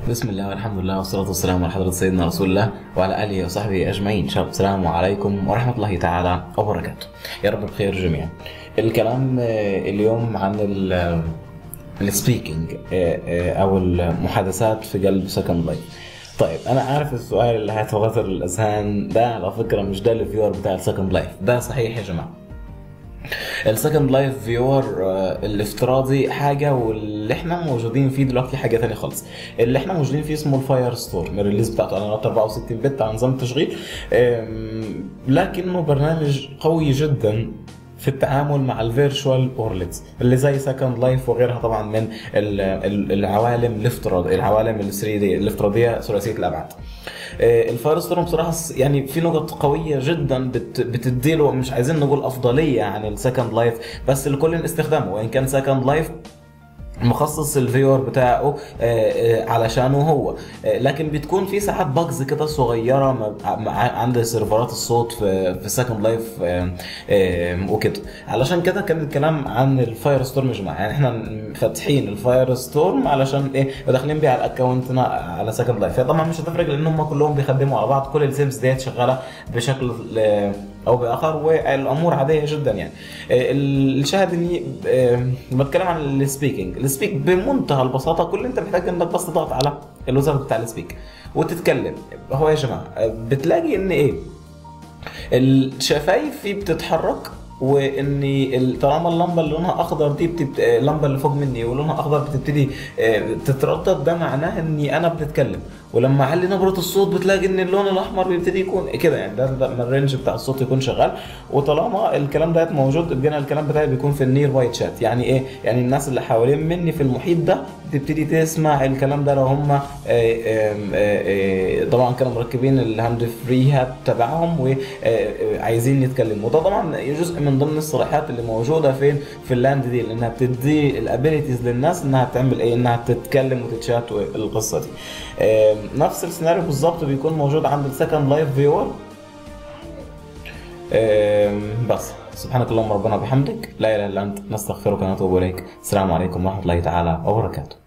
بسم الله والحمد لله والصلاة والسلام على حضرة سيدنا رسول الله وعلى آله وصحبه أجمعين شباب السلام عليكم ورحمة الله تعالى وبركاته يا رب بخير جميعا الكلام آه، اليوم عن السبيكينج أو المحادثات في قلب سكند لايف طيب انا عارف السؤال اللي هيتوتر الاذهان ده على فكره مش ده الفيور بتاع السكند لايف ده صحيح يا جماعه السكند لايف فيور الافتراضي حاجه واللي احنا موجودين فيه دلوقتي حاجه تانية خالص اللي احنا موجودين فيه اسمه الفاير ستورم الريليز بتاعته على 64 بت على نظام تشغيل أم، لكنه برنامج قوي جدا في التعامل مع الفيرتشوال وورلدز اللي زي سكند لايف وغيرها طبعا من ال- ال- العوالم الافتراض العوالم ال 3 دي الافتراضيه ثلاثيه الابعاد آه، الفاير ستورم بصراحه س- يعني في نقط قويه جدا بت بتديله مش عايزين نقول افضليه عن السكند لايف بس لكل استخدامه وان كان سكند لايف مخصص الفيور بتاعه آه، آه، علشانه هو آه، لكن بتكون في ساعات باجز كده صغيره مع- مع- عند سيرفرات الصوت في في سكند لايف وكده علشان كده كان الكلام عن الفاير ستورم يا جماعه يعني احنا فاتحين الفاير ستورم علشان ايه وداخلين بيه على الاكونتنا على سكند لايف هي طبعا مش هتفرق لان هم كلهم بيخدموا على بعض كل السيمز ديت شغاله بشكل آه، او باخر والامور عاديه جدا يعني آه، الشاهد اني آه، بتكلم عن السبيكينج السبيك بمنتهى البساطه كل اللي انت محتاج انك بس تضغط على الوزر بتاع السبيك وتتكلم هو يا جماعه آه، بتلاقي ان ايه الشفايف فيه بتتحرك وان ال- طالما اللمبه اللي لونها اخضر دي بتبت... آه، اللمبه اللي فوق مني ولونها اخضر بتبتدي آه، تتردد ده معناه اني انا بتتكلم ولما اعلي نبره الصوت بتلاقي ان اللون الاحمر بيبتدي يكون كده يعني ده, ده من الرينج بتاع الصوت يكون شغال وطالما الكلام ده موجود يبقى أنا الكلام بتاعي بيكون في النير باي تشات يعني ايه يعني الناس اللي حوالين مني في المحيط ده تبتدي تسمع الكلام ده لو هم آه، آم، آه، آه، طبعا كانوا مركبين الهاند فري هات تبعهم وعايزين يتكلموا وده طبعا جزء من ضمن الصلاحيات اللي موجوده فين في اللاند دي لانها بتدي الابيليتيز للناس انها تعمل ايه انها تتكلم وتتشات والقصه دي آم، نفس السيناريو بالظبط بيكون موجود عند السكند لايف فيور بس سبحانك اللهم ربنا وبحمدك لا اله الا انت نستغفرك ونتوب اليك السلام عليكم ورحمه الله تعالى وبركاته